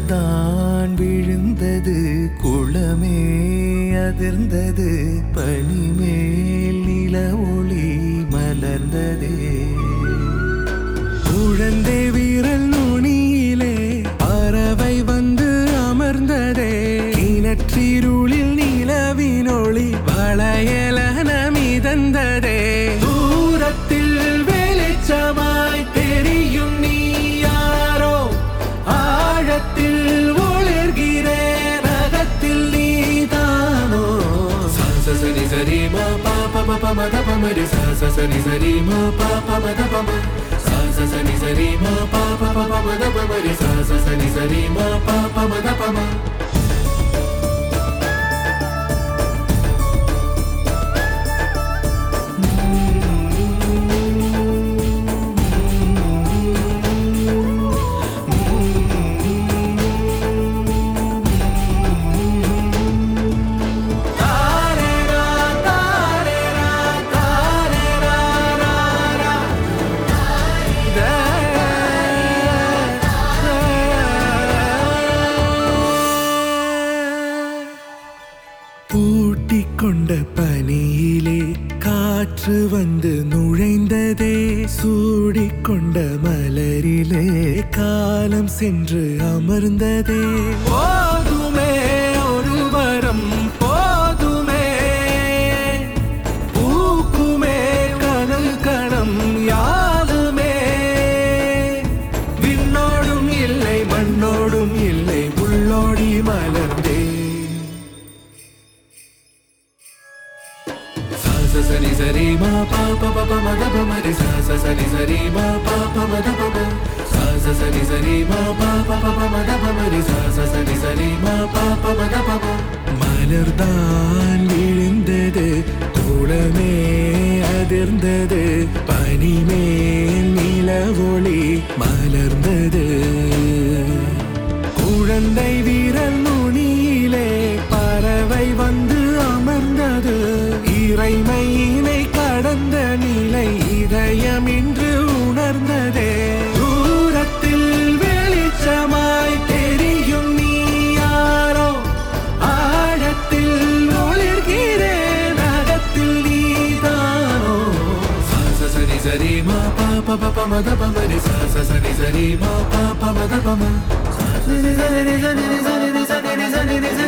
மலர்தான் விழுந்தது குளமே அதிர்ந்தது பனிமேல் நில ஒளி மலர்ந்ததே குழந்தை வீரல் நுனியிலே பறவை வந்து அமர்ந்ததே கிணற்றிருளில் நிலவினொளி வளையலன மிதந்ததே தூரத்தில் வெளிச்சமாய் தெரியும் நீ யாரோ ஆழத்தில் ஒளிர்கிறேன் அகத்தில் நீதானோ சரி சரி மா பாப்ப பப மத பமரி ச சரி சரி மா பாப்ப மத பம ச சரி சரி மா பாப்ப பப மத பமரி ச சரி சரி மா பாப்ப மத பம பூட்டிக் கொண்ட பனியிலே காற்று வந்து நுழைந்ததே சூடிக்கொண்ட மலரிலே காலம் சென்று அமர்ந்ததே போதுமே ஒரு வரம் போதுமே பூக்குமே கனல் கணம் யாருமே விண்ணோடும் இல்லை மண்ணோடும் இல்லை உள்ளோடி மலர்ந்தே ச சரி சரி மா பா ப ப ப மத ப மரி ச ச சரி சரி மா பா ப மத ப ப ச ச சரி சரி மா பா ப ப ப மத ப மரி ச ச சரி சரி மா பா ப மத ப ப மலர்தான் விழுந்தது தூளமே அதிர்ந்தது பனிமேல் நில ஒளி மலர்ந்தது குழந்தை வீரல் நுனியிலே பறவை வந்து அமர்ந்தது இறைமையினை கடந்த நிலை இதயம் இன்று உணர்ந்ததே தூரத்தில் வெளிச்சமாய் தெரியும் நீ யாரோ ஆழத்தில் ஒளிர்கிறேன் அகத்தில் நீதானோ ச சரி சரி மா பா ப ப ப மத ப மரி ச ச சரி சரி மா பா ப மத ப ம ச சரி சரி சரி சரி சரி சரி